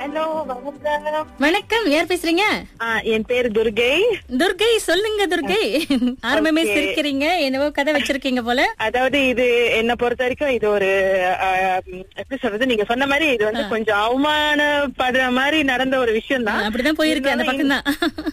Hello வணக்கம் வணக்கம் யார் பேசுறீங்க ஆ, என் பேர் துர்கை துர்கை சொல்லுங்க துர்கை ஆரம்பமே Okay. சிரிக்கிறீங்க என்னவோ கதை வச்சிருக்கீங்க போல அதாவது இது என்ன பொறுத்த வரைக்கும் இது ஒரு ஆ, ம், எப்படி சொல்றது நீங்க சொன்ன மாதிரி இது வந்து கொஞ்சம் அவமானப்படுற மாதிரி நடந்த ஒரு விஷயம் தான் அப்படிதான் போயிருக்கு அந்த பக்கம் தான்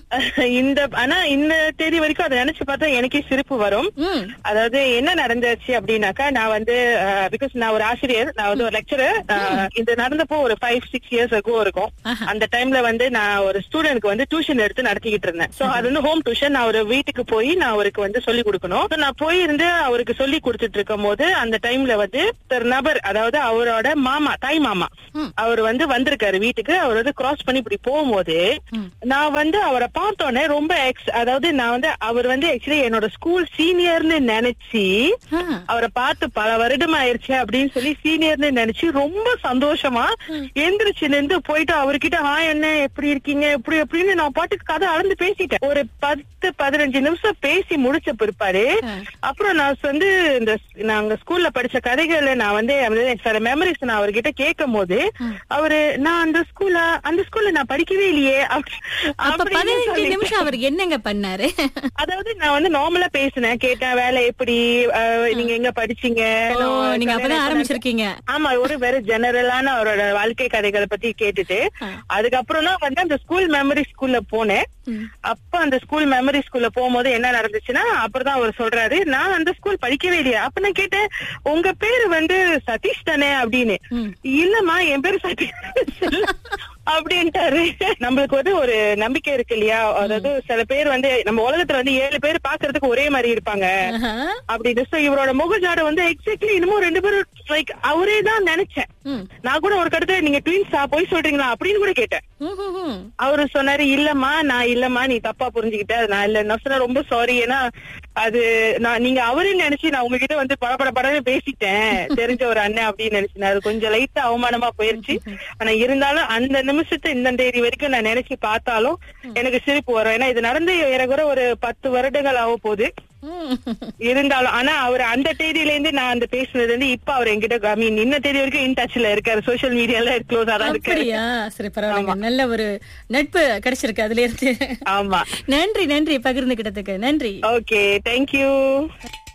இந்த ஆனா இந்த தேதி வரைக்கும் அதை நினைச்சு பார்த்தா எனக்கே சிரிப்பு வரும் ம் அதாவது என்ன நடந்துச்சு அப்படின்னாக்கா நான் வந்து பிகாஸ் நான் ஒரு ஆசிரியர் நான் வந்து ஒரு லெக்சரர் இது நடந்தப்போ ஒரு ஃபைவ் சிக்ஸ் இயர்ஸ் ago இருக்கும் ஆஹா. அந்த டைம்ல வந்து நான் ஒரு ஸ்டூடெண்ட்க்கு வந்து டியூஷன் எடுத்து நடத்திக்கிட்டு இருந்தேன் சோ அது வந்து ஹோம் டியூஷன் நான் ஒரு வீட்டுக்கு போய் நான் அவருக்கு வந்து சொல்லி கொடுக்கணும் So, நான் போயிருந்து அவருக்கு சொல்லி கொடுத்துட்டு இருக்கும் போது அந்த டைம்ல வந்து ஒரு நபர் அதாவது அவரோட மாமா தாய் மாமா ம். அவர் வந்து வந்திருக்காரு வீட்டுக்கு அவர் வந்து கிராஸ் பண்ணி இப்படி போகும்போது ம். நான் வந்து அவரை பார்த்தோன்னே ரொம்ப ex- அதாவது நான் வந்து அவர் வந்து ஆக்சுவலி என்னோட ஸ்கூல் சீனியர்னு நினைச்சு ஆ. அவரை பார்த்து பல வருடம் ஆயிருச்சு அப்படின்னு சொல்லி சீனியர்னு நினைச்சு ரொம்ப சந்தோஷமா எந்திரிச்சு நின்று போயிட்டு அவர்கிட்ட ஹா என்ன எப்படி இருக்கீங்க எப்படி எப்படின்னு நான் பாட்டுக்கு கதை அளந்து பேசிட்டேன் ஒரு பத்து பதினஞ்சு நிமிஷம் பேசி முடிச்ச பிற்பாடு ஆ. அப்புறம் நான் வந்து இந்த நாங்க ஸ்கூல்ல படிச்ச கதைகளை நான் வந்து அந்த சில மெமரிஸ் நான் அவர்கிட்ட கேட்கும் போது அவரு நான் அந்த ஸ்கூல்ல அந்த ஸ்கூல்ல நான் படிக்கவே இல்லையே அப்படி- அப்ப அப்படின்னு பதினஞ்சு சொல்லி- நிமிஷம் அவர் என்னங்க பண்ணாரு அதாவது நான் வந்து நார்மலா பேசினேன் கேட்டேன் வேலை எப்படி அஹ், நீங்க எங்க படிச்சீங்க ஓ நான் நீங்க அப்பதான் கல்யாணம் ஆரம்பிச்சிருக்கீங்க ஆமா ஒரு வெறும் ஜெனரலான அவரோட வாழ்க்கை கதைகளை பத்தி கேட்டுட்டு ஆ. அதுக்கப்புறம் தான் வந்து அந்த ஸ்கூல் மெமரி ஸ்கூல்ல போனேன் ம். அப்ப அந்த ஸ்கூல் மெமரி ஸ்கூல்ல போகும்போது என்ன நடந்துச்சுன்னா அப்புறம் தான் அவர் சொல்றாரு நான் அந்த ஸ்கூல் படிக்கவே இல்லையா அப்ப நான் கேட்டேன் உங்க பேரு வந்து சதீஷ் தானே அப்படின்னு ம். இல்லம்மா என் பேரு சதீஷ் அப்படின்ட்டாரு நம்மளுக்கு வந்து ஒரு நம்பிக்கை இருக்கு இல்லையா அதாவது சில பேர் வந்து நம்ம உலகத்துல வந்து ஏழு பேர் பாக்குறதுக்கு ஒரே மாதிரி இருப்பாங்க ஆஹா. அப்படின்னு So, இவரோட முகஜாட வந்து எக்ஸாக்ட்லி இன்னமும் ரெண்டு பேரும் லைக் அவரே தான் நினைச்சேன் ம். நான் கூட ஒரு கடத்துல நீங்க ட்வின்ஸா போய் சொல்றீங்களா அப்படின்னு கூட கேட்டேன் ம், ம், ம். அவரு சொன்னாரு இல்லம்மா நான் இல்லம்மா நீ தப்பா புரிஞ்சுக்கிட்ட அது நான் இல்ல நான் சொன்ன ரொம்ப சாரி ஏன்னா அது நான் நீங்க அவருன்னு நினைச்சு நான் உங்ககிட்ட வந்து படபட படன்னு பேசிட்டேன் தெரிஞ்ச ஒரு அண்ணன் அப்படின்னு நினைச்சேன் அது கொஞ்சம் லைட்டா அவமானமா போயிருச்சு ஆனா இருந்தாலும் அந்த நிமிஷத்து இந்த தேதி வரைக்கும் நான் நினைச்சு பார்த்தாலும் எனக்கு சிரிப்பு வரும் ஏன்னா இது நடந்து ஏறக்குற ஒரு பத்து வருடங்கள் ஆக போகுது ம். இருந்தாலும் ஆனா அவர் அந்த தேதியில இருந்து நான் அந்த பேசுனது வந்து இப்ப அவர் என்கிட்ட ஐ மீன் இன்ன தேதி வரைக்கும் இன் டச்ல இருக்காரு சோசியல் மீடியால க்ளோஸா தான் இருக்காரு அப்படியா சரி பரவாயில்லைங்க நல்ல ஒரு நட்பு கிடைச்சிருக்கு அதுல இருந்து ஆமா நன்றி நன்றி பகிர்ந்துகிட்டதுக்கு நன்றி ஓகே தேங்க்யூ